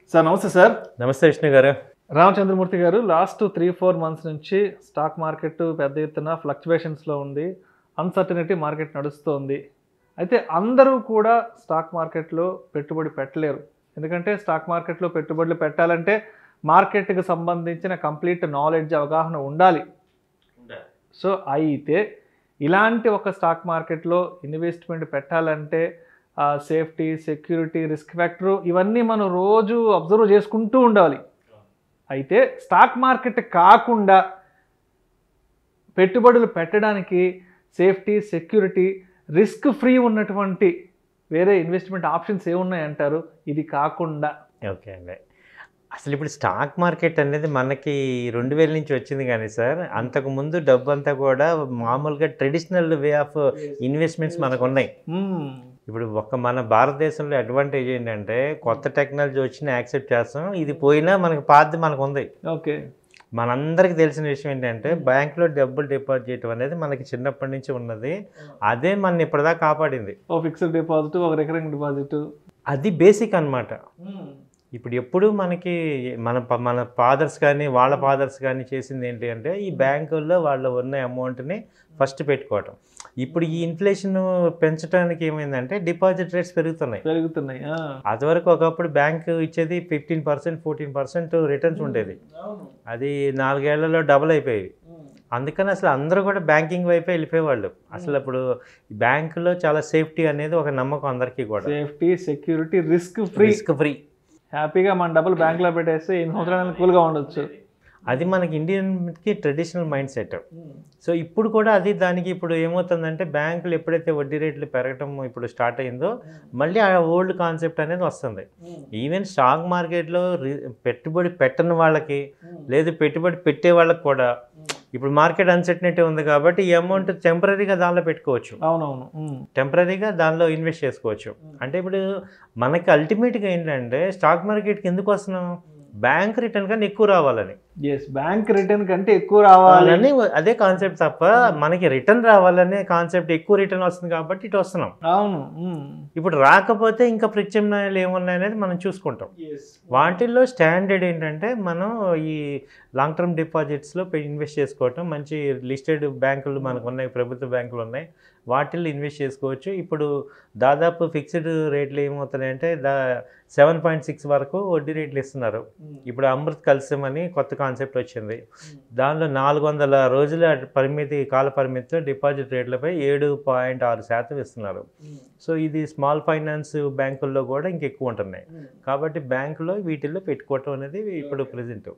Sir నమస్తే sir నమస్తే విష్ణు గారు రామచంద్రమూర్తి గారు లాస్ట్ త్రీ ఫోర్ మంత్స్ నుంచి స్టాక్ మార్కెట్ పెద్ద ఎత్తున ఫ్లక్చువేషన్స్లో ఉంది అన్సర్టనిటీ మార్కెట్ నడుస్తోంది అయితే అందరూ కూడా స్టాక్ మార్కెట్లో పెట్టుబడి పెట్టలేరు ఎందుకంటే స్టాక్ మార్కెట్లో పెట్టుబడులు పెట్టాలంటే మార్కెట్కి సంబంధించిన కంప్లీట్ నాలెడ్జ్ అవగాహన ఉండాలి సో అయితే ఇలాంటి ఒక స్టాక్ మార్కెట్లో ఇన్వెస్ట్మెంట్ పెట్టాలంటే సేఫ్టీ సెక్యూరిటీ రిస్క్ ఫ్యాక్టరు ఇవన్నీ మనం రోజు అబ్జర్వ్ చేసుకుంటూ ఉండాలి అయితే స్టాక్ మార్కెట్ కాకుండా పెట్టుబడులు పెట్టడానికి సేఫ్టీ సెక్యూరిటీ రిస్క్ ఫ్రీ ఉన్నటువంటి వేరే ఇన్వెస్ట్మెంట్ ఆప్షన్స్ ఏమున్నాయంటారు ఇది కాకుండా ఓకే అండి అసలు ఇప్పుడు స్టాక్ మార్కెట్ అనేది మనకి రెండు వేల నుంచి వచ్చింది కానీ సార్ అంతకు ముందు డబ్బు అంతా కూడా మామూలుగా ట్రెడిషనల్ వే ఆఫ్ ఇన్వెస్ట్మెంట్స్ మనకు ఉన్నాయి మ్మ్. ఇప్పుడు ఒక మన భారతదేశంలో అడ్వాంటేజ్ ఏంటంటే కొత్త టెక్నాలజీ వచ్చినా యాక్సెప్ట్ చేస్తాం ఇది పోయినా మనకి పాతది మనకు ఉంది ఓకే మనందరికీ తెలిసిన విషయం ఏంటంటే బ్యాంక్లో డబ్బులు డిపాజిట్ చేయడం అనేది మనకి చిన్నప్పటి నుంచి ఉన్నది అదే మన ఇప్పటిదాకా కాపాడింది ఓ ఫిక్స్డ్ డిపాజిట్ ఒక రికరింగ్ డిపాజిట్ అది బేసిక్ అన్నమాట ఇప్పుడు ఎప్పుడు మనకి మన ప- మన ఫాదర్స్ కానీ వాళ్ళ ఫాదర్స్ కానీ చేసింది ఏంటి అంటే ఈ బ్యాంకుల్లో వాళ్ళు ఉన్న అమౌంట్ని ఫస్ట్ పెట్టుకోవటం ఇప్పుడు ఈ ఇన్ఫ్లేషన్ పెంచడానికి ఏమైందంటే డిపాజిట్ రేట్స్ పెరుగుతున్నాయి పెరుగుతున్నాయి ఆ. అది వరకు ఒకప్పుడు బ్యాంక్ ఇచ్చేది fifteen percent fourteen percent returns ఉండేది అది నాలుగేళ్లలో డబుల్ అయిపోయేవి అందుకని అసలు అందరూ కూడా బ్యాంకింగ్ వైపే వెళ్ళిపోయేవాళ్ళు అసలు అప్పుడు బ్యాంకులో చాలా సేఫ్టీ అనేది ఒక నమ్మకం అందరికీ కూడా safety security risk free risk free హ్యాపీగా మన డబ్బులు బ్యాంక్లో పెట్టేస్తే ఎన్ని సంవత్సరాలు కూల్గా ఉండొచ్చు అది మనకి ఇండియన్కి ట్రెడిషనల్ మైండ్ సెట్ సో ఇప్పుడు కూడా అది దానికి ఇప్పుడు ఏమవుతుందంటే బ్యాంకులు ఎప్పుడైతే వడ్డీ రేట్లు పెరగటం ఇప్పుడు స్టార్ట్ అయిందో మళ్ళీ ఆ ఓల్డ్ కాన్సెప్ట్ అనేది వస్తుంది ఈవెన్ స్టాక్ మార్కెట్లో రి- పెట్టుబడి పెట్టని వాళ్ళకి లేదు పెట్టుబడి పెట్టే వాళ్ళకి కూడా ఇప్పుడు మార్కెట్ అన్సర్టనిటీ ఉంది కాబట్టి ఈ అమౌంట్ టెంపరీగా దానిలో పెట్టుకోవచ్చు అవునవును మ్మ్. టెంపరీగా దానిలో ఇన్వెస్ట్ చేసుకోవచ్చు అంటే ఇప్పుడు మనకి అల్టిమేట్గా ఏంటంటే స్టాక్ మార్కెట్కి ఎందుకు వస్తున్నాం బ్యాంక్ రిటర్న్ కన్నా ఎక్కువ రావాలని ఎస్ బ్యాంక్ రిటర్న్ కంటే ఎక్కువ రావాలి అని అదే కాన్సెప్ట్ తప్ప మనకి రిటర్న్ రావాలనే కాన్సెప్ట్ ఎక్కువ రిటర్న్ వస్తుంది కాబట్టి ఇటు వస్తున్నాం అవును మ్మ్. ఇప్పుడు రాకపోతే ఇంకా ప్రత్యామ్నాయాలు ఏమున్నాయి అనేది మనం చూసుకుంటాం వాటిల్లో స్టాండర్డ్ ఏంటంటే మనం ఈ లాంగ్ టర్మ్ డిపాజిట్స్లో ఇన్వెస్ట్ చేసుకోవటం మంచి లిస్టెడ్ బ్యాంకులు మనకు ఉన్నాయి ప్రభుత్వ బ్యాంకులు ఉన్నాయి వాటిల్లో ఇన్వెస్ట్ చేసుకోవచ్చు ఇప్పుడు దాదాపు ఫిక్స్డ్ రేట్లు ఏమవుతున్నాయంటే దా సెవెన్ పాయింట్ సిక్స్ వరకు వడ్డీ రేట్లు ఇస్తున్నారు ఇప్పుడు అమృత్ కల్సం అని కొత్త కాన్సెప్ట్ వచ్చింది దానిలో నాలుగు వందల రోజుల పరిమితి కాల పరిమితితో డిపాజిట్ రేట్లపై ఏడు పాయింట్ ఆరు శాతం ఇస్తున్నారు సో ఇది స్మాల్ ఫైనాన్స్ బ్యాంకుల్లో కూడా ఇంకెక్కువ ఉంటున్నాయి కాబట్టి బ్యాంకులో వీటిల్లో పెట్టుకోవటం అనేది ఇప్పుడు ప్రజెంట్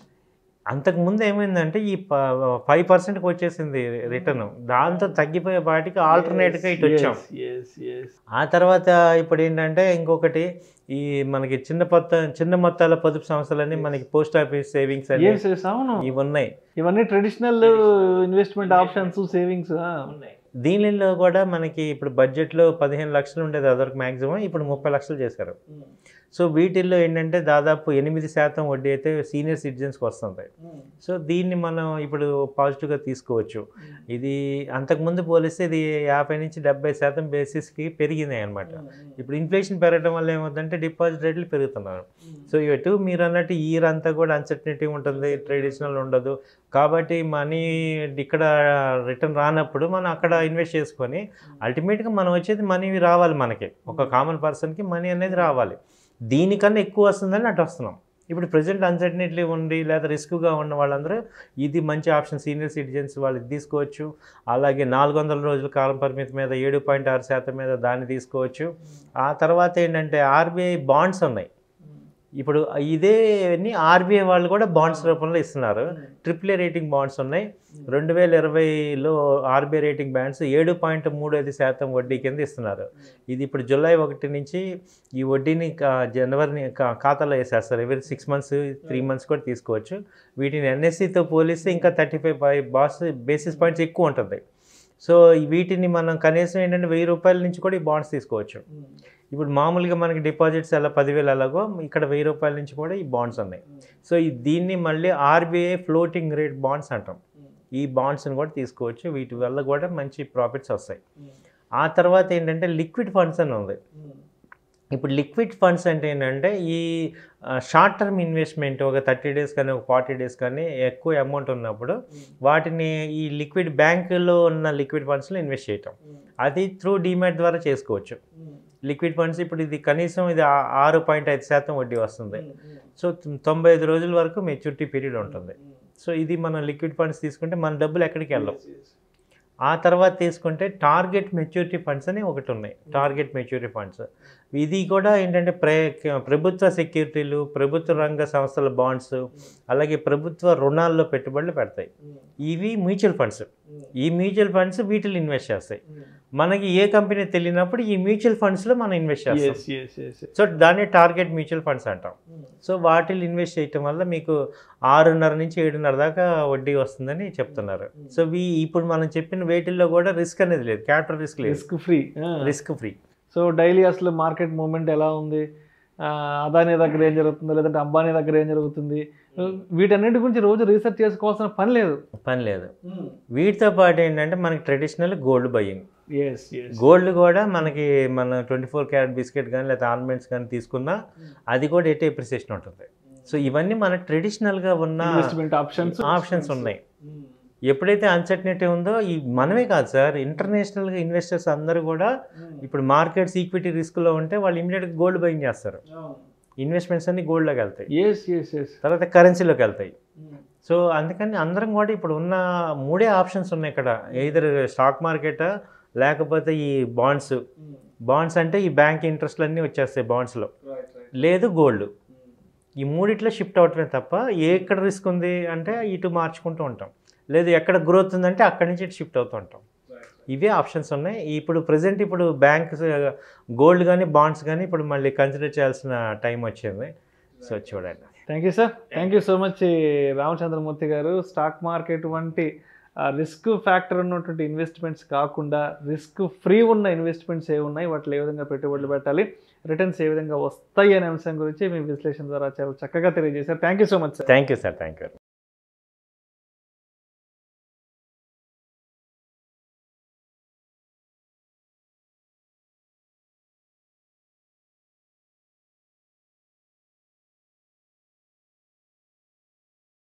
అంతకుముందు ఏమైందంటే ఈ ఫైవ్ పర్సెంట్కి వచ్చేసింది రిటర్న్ దాంతో తగ్గిపోయే వాటికి ఆల్టర్నేట్గా ఇటు వచ్చాం Yes, yes, yes. ఆ తర్వాత ఇప్పుడు ఏంటంటే ఇంకొకటి ఈ మనకి చిన్న పొత్త చిన్న మొత్తాల పొదుపు సంస్థలని మనకి పోస్ట్ ఆఫీస్ సేవింగ్స్ అని Yes, yes, అవును ఇవి ఉన్నాయి ఇవన్నీ ట్రెడిషనల్ ఇన్వెస్ట్మెంట్ ఆప్షన్స్ సేవింగ్స్ దీనిలో కూడా మనకి ఇప్పుడు బడ్జెట్లో పదిహేను లక్షలు ఉండేది అదొరకు మ్యాక్సిమం ఇప్పుడు ముప్పై లక్షలు చేశారు సో వీటిల్లో ఏంటంటే దాదాపు ఎనిమిది శాతం వడ్డీ అయితే సీనియర్ సిటిజన్స్కి వస్తుంది సో దీన్ని మనం ఇప్పుడు పాజిటివ్గా తీసుకోవచ్చు ఇది అంతకుముందు పోలిస్తే ఇది యాభై నుంచి డెబ్బై శాతం బేసిస్కి పెరిగినాయి అనమాట ఇప్పుడు ఇన్ఫ్లేషన్ పెరగడం వల్ల ఏమవుతుందంటే డిపాజిట్ రేట్లు పెరుగుతున్నారు సో ఎటు మీరు అన్నట్టు ఇయర్ అంతా కూడా అన్సర్టనిటీ ఉంటుంది ట్రెడిషనల్ ఉండదు కాబట్టి మనీ ఇక్కడ రిటర్న్ రానప్పుడు మనం అక్కడ ఇన్వెస్ట్ చేసుకొని అల్టిమేట్గా మనం వచ్చేది మనీ రావాలి మనకి ఒక కామన్ పర్సన్కి మనీ అనేది రావాలి దీనికన్నా ఎక్కువ వస్తుందని అటు వస్తున్నాం ఇప్పుడు ప్రజెంట్ అన్సర్టనిటీ ఉండి లేదా రిస్క్గా ఉన్న వాళ్ళందరూ ఇది మంచి ఆప్షన్ సీనియర్ సిటిజన్స్ వాళ్ళు ఇది తీసుకోవచ్చు అలాగే నాలుగు వందల రోజుల కాలం పరిమితి మీద ఏడు పాయింట్ ఆరు శాతం మీద దాన్ని తీసుకోవచ్చు ఆ తర్వాత ఏంటంటే ఆర్బీఐ బాండ్స్ ఉన్నాయి ఇప్పుడు ఇదే ఆర్బీఐ వాళ్ళు కూడా బాండ్స్ రూపంలో ఇస్తున్నారు ట్రిపుల్ ఏ రేటింగ్ బాండ్స్ ఉన్నాయి రెండు వేల ఇరవైలో ఆర్బీఐ రేటింగ్ బాండ్స్ ఏడు పాయింట్ మూడు ఐదు శాతం వడ్డీ కింద ఇస్తున్నారు ఇది ఇప్పుడు జూలై ఒకటి నుంచి ఈ వడ్డీని కా- జనవరిని కా- ఖాతాలో వేసేస్తారు ఎవరి సిక్స్ మంత్స్ త్రీ మంత్స్ కూడా తీసుకోవచ్చు వీటిని ఎన్ఎస్సితో పోలిస్తే ఇంకా థర్టీ ఫైవ్ బాస్ బేసిస్ పాయింట్స్ ఎక్కువ ఉంటుంది సో వీటిని మనం కనీసం ఏంటంటే వెయ్యి రూపాయల నుంచి కూడా ఈ బాండ్స్ తీసుకోవచ్చు ఇప్పుడు మామూలుగా మనకి డిపాజిట్స్ ఎలా పదివేలు అలాగో ఇక్కడ వెయ్యి రూపాయల నుంచి కూడా ఈ బాండ్స్ ఉన్నాయి సో ఈ దీన్ని మళ్ళీ ఆర్బీఐ ఫ్లోటింగ్ రేట్ బాండ్స్ అంటాం ఈ బాండ్స్ని కూడా తీసుకోవచ్చు వీటి వల్ల కూడా మంచి ప్రాఫిట్స్ వస్తాయి ఆ తర్వాత ఏంటంటే లిక్విడ్ ఫండ్స్ అని ఉంది ఇప్పుడు లిక్విడ్ ఫండ్స్ అంటే ఏంటంటే ఈ షార్ట్ టర్మ్ ఇన్వెస్ట్మెంట్ ఒక థర్టీ డేస్ కానీ ఒక ఫార్టీ డేస్ కానీ ఎక్కువ అమౌంట్ ఉన్నప్పుడు వాటిని ఈ లిక్విడ్ బ్యాంకులో ఉన్న లిక్విడ్ ఫండ్స్లో ఇన్వెస్ట్ చేయటం అది త్రూ డిమాట్ ద్వారా చేసుకోవచ్చు లిక్విడ్ ఫండ్స్ ఇప్పుడు ఇది కనీసం ఇది ఆ- ఆరు పాయింట్ ఐదు శాతం వడ్డీ వస్తుంది సో తొ- తొంభై ఐదు రోజుల వరకు మెచ్యూరిటీ పీరియడ్ ఉంటుంది సో ఇది మనం లిక్విడ్ ఫండ్స్ తీసుకుంటే మన డబ్బులు ఎక్కడికి వెళ్ళవు ఆ తర్వాత తీసుకుంటే టార్గెట్ మెచ్యూరిటీ ఫండ్స్ అని ఒకటి ఉన్నాయి టార్గెట్ మెచ్యూరిటీ ఫండ్స్ ఇది కూడా ఏంటంటే ప్రే ప్రభుత్వ సెక్యూరిటీలు ప్రభుత్వ రంగ సంస్థల బాండ్స్ అలాగే ప్రభుత్వ రుణాల్లో పెట్టుబడులు పెడతాయి ఇవి మ్యూచువల్ ఫండ్స్ ఈ మ్యూచువల్ ఫండ్స్ వీటిలో ఇన్వెస్ట్ చేస్తాయి మనకి ఏ కంపెనీ తెలియనప్పుడు ఈ మ్యూచువల్ ఫండ్స్లో మనం ఇన్వెస్ట్ చేస్తాం సో దాన్ని టార్గెట్ మ్యూచువల్ ఫండ్స్ అంటాం సో వాటిలో ఇన్వెస్ట్ చేయటం వల్ల మీకు ఆరున్నర నుంచి ఏడున్నర దాకా వడ్డీ వస్తుందని చెప్తున్నారు సో వీ ఇప్పుడు మనం చెప్పిన వేటిల్లో కూడా రిస్క్ అనేది లేదు క్యాపిటల్ రిస్క్ లేదు risk free risk free so daily అసలు మార్కెట్ మూవ్మెంట్ ఎలా ఉంది ఆ, అదానీ దగ్గర ఏం జరుగుతుందో లేదంటే అంబానీ దగ్గర ఏం జరుగుతుంది వీటన్నిటి గురించి రోజు రీసెర్చ్ చేసుకోవాల్సిన పని లేదు పని లేదు వీటితో పాటు ఏంటంటే మనకి traditional gold buying yes yes gold కూడా మనకి మన ట్వంటీ ఫోర్ క్యారెట్ బిస్కెట్ కానీ లేదా ఆర్నమెంట్స్ కానీ తీసుకున్నా అది కూడా ఎటే ఎప్రిసియేషన్ ఉంటుంది సో ఇవన్నీ మన ట్రెడిషనల్గా ఉన్న ఇన్వెస్ట్మెంట్ ఆప్షన్స్ ఆప్షన్స్ ఉన్నాయి ఎప్పుడైతే అన్సర్టనిటీ ఉందో ఈ మనమే కాదు సార్ ఇంటర్నేషనల్గా ఇన్వెస్టర్స్ అందరూ కూడా ఇప్పుడు మార్కెట్స్ ఈక్విటీ రిస్క్లో ఉంటే వాళ్ళు ఇమీడియట్గా గోల్డ్ బయింగ్ చేస్తారు ఇన్వెస్ట్మెంట్స్ అన్ని గోల్డ్లోకి వెళ్తాయి ఎస్ ఎస్ ఎస్ తర్వాత కరెన్సీలోకి వెళ్తాయి సో అందుకని అందరం కూడా ఇప్పుడు ఉన్న మూడే ఆప్షన్స్ ఉన్నాయి ఇక్కడ ఎయిదర్ స్టాక్ మార్కెటా లేకపోతే ఈ బాండ్స్ బాండ్స్ అంటే ఈ బ్యాంక్ ఇంట్రెస్ట్లు అన్నీ వచ్చేస్తాయి బాండ్స్లో లేదు గోల్డ్ ఈ మూడిట్లో షిఫ్ట్ అవటమే తప్ప ఏ ఎక్కడ రిస్క్ ఉంది అంటే ఇటు మార్చుకుంటూ ఉంటాం లేదు ఎక్కడ గ్రోత్ ఉందంటే అక్కడి నుంచి ఇటు షిఫ్ట్ అవుతూ ఉంటాం ఇవే ఆప్షన్స్ ఉన్నాయి ఇప్పుడు ప్రజెంట్ ఇప్పుడు బ్యాంక్ గోల్డ్ కానీ బాండ్స్ కానీ ఇప్పుడు మళ్ళీ కన్సిడర్ చేయాల్సిన టైం వచ్చింది సో చూడండి thank you sir thank you so much Ramachandramurthy గారు స్టాక్ మార్కెట్ వంటి రిస్క్ ఫ్యాక్టర్ ఉన్నటువంటి ఇన్వెస్ట్మెంట్స్ కాకుండా రిస్క్ ఫ్రీ ఉన్న ఇన్వెస్ట్మెంట్స్ ఏ ఉన్నాయి వాటిలో ఏ విధంగా పెట్టుబడులు పెట్టాలి రిటర్న్స్ ఏ విధంగా వస్తాయి అనే అంశం గురించి మీ విశ్లేషణ ద్వారా చాలా చక్కగా తెలియజేశారు thank you so much sir thank you sir thank you